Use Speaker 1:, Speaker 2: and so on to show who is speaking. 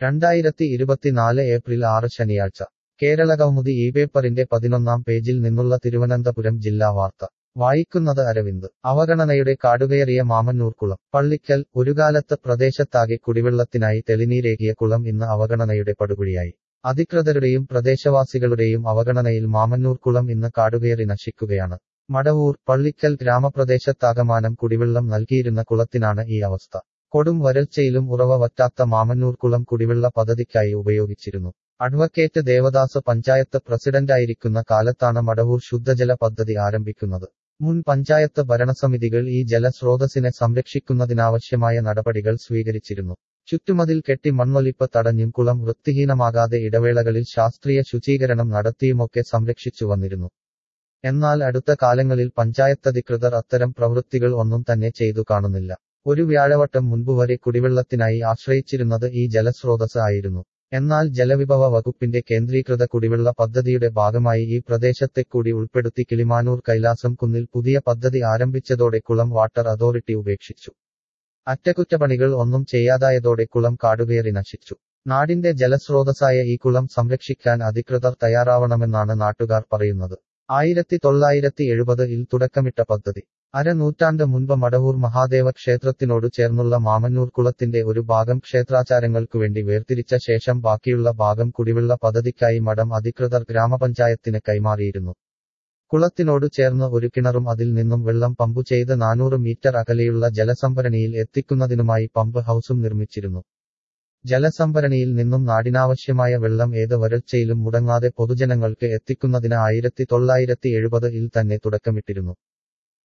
Speaker 1: രണ്ടായിരത്തി ഇരുപത്തിനാല് ഏപ്രിൽ ആറ് ശനിയാഴ്ച കേരളകൗമുദി ഈ പേപ്പറിന്റെ പതിനൊന്നാം പേജിൽ നിന്നുള്ള തിരുവനന്തപുരം ജില്ലാ വാർത്ത വായിക്കുന്നത് അരവിന്ദ് അവഗണനയുടെ കാടുകയറിയ മാമന്നൂർക്കുളം പള്ളിക്കൽ ഒരുകാലത്ത് പ്രദേശത്താകെ കുടിവെള്ളത്തിനായി തെളിനീരേകിയ കുളം ഇന്ന് അവഗണനയുടെ പടുകുഴിയായി അധികൃതരുടെയും പ്രദേശവാസികളുടെയും അവഗണനയിൽ മാമന്നൂർക്കുളം ഇന്ന് കാടുകയറി നശിക്കുകയാണ് മടവൂർ പള്ളിക്കൽ ഗ്രാമപ്രദേശത്താകമാനം കുടിവെള്ളം നൽകിയിരുന്ന കുളത്തിനാണ് ഈ അവസ്ഥ കൊടും വരൾച്ചയിലും ഉറവ വറ്റാത്ത മാമന്നൂർക്കുളം കുടിവെള്ള പദ്ധതിക്കായി ഉപയോഗിച്ചിരുന്നു അഡ്വക്കേറ്റ് ദേവദാസ് പഞ്ചായത്ത് പ്രസിഡന്റായിരിക്കുന്ന കാലത്താണ് മടവൂർ ശുദ്ധജല പദ്ധതി ആരംഭിക്കുന്നത് മുൻ പഞ്ചായത്ത് ഭരണസമിതികൾ ഈ ജലസ്രോതസ്സിനെ സംരക്ഷിക്കുന്നതിനാവശ്യമായ നടപടികൾ സ്വീകരിച്ചിരുന്നു ചുറ്റുമതിൽ കെട്ടി മണ്ണൊലിപ്പ് തടഞ്ഞും കുളം വൃത്തിഹീനമാകാതെ ഇടവേളകളിൽ ശാസ്ത്രീയ ശുചീകരണം നടത്തിയുമൊക്കെ സംരക്ഷിച്ചു വന്നിരുന്നു എന്നാൽ അടുത്ത കാലങ്ങളിൽ പഞ്ചായത്തധികൃതർ അത്തരം പ്രവൃത്തികൾ ഒന്നും തന്നെ ചെയ്തു കാണുന്നില്ല ഒരു വ്യാഴവട്ടം മുൻപുവരെ കുടിവെള്ളത്തിനായി ആശ്രയിച്ചിരുന്നത് ഈ ജലസ്രോതസ് ആയിരുന്നു എന്നാൽ ജലവിഭവ വകുപ്പിന്റെ കേന്ദ്രീകൃത കുടിവെള്ള പദ്ധതിയുടെ ഭാഗമായി ഈ പ്രദേശത്തെ കൂടി ഉൾപ്പെടുത്തി കിളിമാനൂർ കൈലാസം കുന്നിൽ പുതിയ പദ്ധതി ആരംഭിച്ചതോടെ കുളം വാട്ടർ അതോറിറ്റി ഉപേക്ഷിച്ചു അറ്റകുറ്റപ്പണികൾ ഒന്നും ചെയ്യാതായതോടെ കുളം കാടുകയറി നശിച്ചു നാടിന്റെ ജലസ്രോതസ്സായ ഈ കുളം സംരക്ഷിക്കാൻ അധികൃതർ തയ്യാറാവണമെന്നാണ് നാട്ടുകാർ പറയുന്നത് ആയിരത്തി തൊള്ളായിരത്തി എഴുപതിൽ തുടക്കമിട്ട പദ്ധതി അരനൂറ്റാണ്ട് മുൻപ് മടവൂർ മഹാദേവ ക്ഷേത്രത്തിനോട് ചേർന്നുള്ള മാമന്നൂർ കുളത്തിന്റെ ഒരു ഭാഗം ക്ഷേത്രാചാരങ്ങൾക്കുവേണ്ടി വേർതിരിച്ച ശേഷം ബാക്കിയുള്ള ഭാഗം കുടിവെള്ള പദ്ധതിക്കായി മഠം അധികൃതർ ഗ്രാമപഞ്ചായത്തിന് കൈമാറിയിരുന്നു കുളത്തിനോട് ചേർന്ന് ഒരു കിണറും അതിൽ നിന്നും വെള്ളം പമ്പു ചെയ്ത് നാനൂറ് മീറ്റർ അകലെയുള്ള ജലസംഭരണിയിൽ എത്തിക്കുന്നതിനുമായി പമ്പ് ഹൌസും നിർമ്മിച്ചിരുന്നു ജലസംഭരണിയിൽ നിന്നും നാടിനാവശ്യമായ വെള്ളം ഏത് വരൾച്ചയിലും മുടങ്ങാതെ പൊതുജനങ്ങൾക്ക് എത്തിക്കുന്നതിന് ആയിരത്തി തൊള്ളായിരത്തി എഴുപതിൽ തന്നെ തുടക്കമിട്ടിരുന്നു